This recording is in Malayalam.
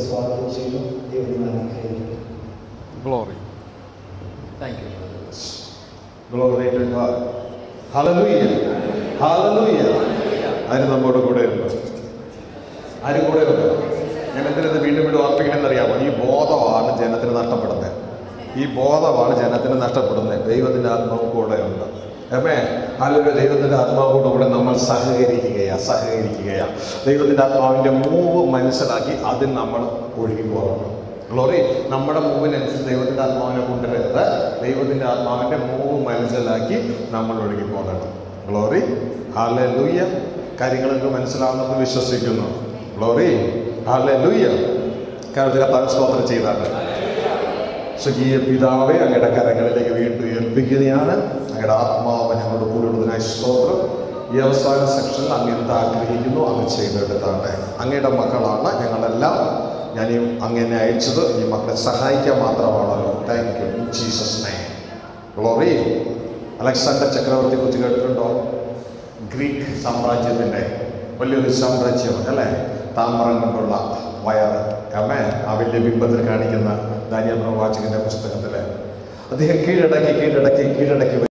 സ്വാഗതം ചെയ്യുന്നു ദൈവം അനുഗ്രഹിക്കട്ടെ Glory. Thank you. brothers. Glory to God. Hallelujah. Hallelujah. ആര് നമ്മോട് കൂടെ ഉണ്ട് ആര് കൂടെ ഉണ്ട് ഞാൻ എന്തിനത് വീണ്ടും വീണ്ടും ഓർപ്പിക്കണമെന്നറിയാമോ ഈ ബോധമാണ് ജനത്തിന് നഷ്ടപ്പെടുന്നത് ഈ ബോധമാണ് ജനത്തിന് നഷ്ടപ്പെടുന്നത് ദൈവത്തിൻ്റെ ആത്മാവ് കൂടെ ഉണ്ട് അമ്മേ അല്ലെങ്കിൽ ദൈവത്തിൻ്റെ ആത്മാവോട് കൂടെ നമ്മൾ സഹകരിക്കുകയാ സഹകരിക്കുകയാ ദൈവത്തിൻ്റെ ആത്മാവിൻ്റെ മൂവ് മനസ്സിലാക്കി അതിൽ നമ്മൾ ഒഴുകി പോകണം ഗ്ലോറി നമ്മുടെ മൂവിനനുസരിച്ച് ദൈവത്തിൻ്റെ ആത്മാവിനെ കൊണ്ടുവരരുത് ദൈവത്തിൻ്റെ ആത്മാവിൻ്റെ മൂവ് മനസ്സിലാക്കി നമ്മൾ ഒഴുകി പോകണം ഗ്ലോറി ഹാലെ ലൂയ്യ കാര്യങ്ങളൊക്കെ മനസ്സിലാവുന്നത് വിശ്വസിക്കുന്നു ഗ്ലോറി ഹാലെ ലൂയ്യ കാരണം കർത്താവ് സ്തോത്രം ചെയ്താണ് സ്വകീയ പിതാവെ അങ്ങയുടെ കരങ്ങളിലേക്ക് വീണ്ടും ഏൽപ്പിക്കുകയാണ് അങ്ങയുടെ ആത്മാവ് ഞങ്ങളുടെ കൂടെയുള്ളതിനായി സ്തോത്രം ഈ അവസാന സെക്ഷനിൽ അങ്ങ് എന്ത് ആഗ്രഹിക്കുന്നു അങ്ങ് ചെയ്തെടുത്താണ് അങ്ങയുടെ മക്കളാണ് ഞങ്ങളെല്ലാം ഞാൻ ഈ അങ്ങനെ അയച്ചത് ഈ മക്കളെ സഹായിക്കാൻ മാത്രമാണല്ലോ thank you in Jesus name glory Alexander ചക്രവർത്തി കുറിച്ച് കേട്ടിട്ടുണ്ടോ ഗ്രീക്ക് സാമ്രാജ്യത്തിൻ്റെ വലിയൊരു സാമ്രാജ്യം അല്ലേ താമ്രം കൊണ്ടുള്ള വയറ് അമ്മേ ആ വലിയ ബിംബത്തിൽ കാണിക്കുന്ന ദാനിയ പ്രവാചകന്റെ പുസ്തകത്തിൽ അദ്ദേഹം കീഴടക്കി കീഴടക്കി കീഴടക്കി